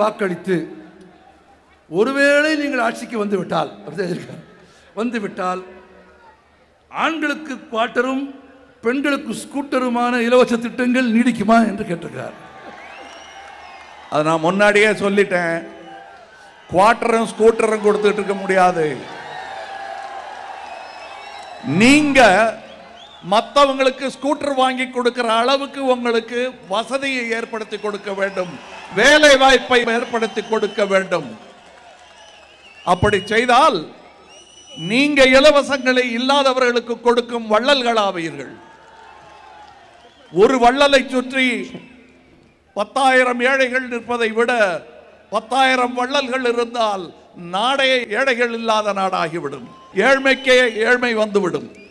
வாக்களித்து ஒருவேளை நீங்கள் ஆட்சிக்கு வந்து விட்டால் அவர் எழுதியிருக்கார். வந்து விட்டால் ஆண்களுக்கு குவார்ட்டரும் பெண்களுக்கு ஸ்கூட்டருமான இலவச திட்டங்கள் நீடிக்குமா என்று கேட்டிருக்கிறார் அதை நான் முன்னாடியே சொல்லிட்டேன் குவார்ட்டரும் ஸ்கூட்டரும் கொடுத்துட்டு இருக்க முடியாது நீங்க மற்றவங்களுக்கு ஸ்கூட்டர் வாங்கி கொடுக்கிற அளவுக்கு உங்களுக்கு வசதியை ஏற்படுத்தி கொடுக்க வேண்டும் வேலை வாய்ப்பை ஏற்படுத்தி கொடுக்க வேண்டும் அப்படி செய்தால் நீங்க இலவசங்களை இல்லாதவர்களுக்கு கொடுக்கும் வள்ளல்களாவீர்கள் ஒரு வள்ளலை சுற்றி பத்தாயிரம் ஏழைகள் நிற்பதை விட பத்தாயிரம் வள்ளல்கள் இருந்தால் நாடே ஏழைகள் இல்லாத நாடாகிவிடும் ஏழ்மைக்கே ஏழ்மை வந்துவிடும்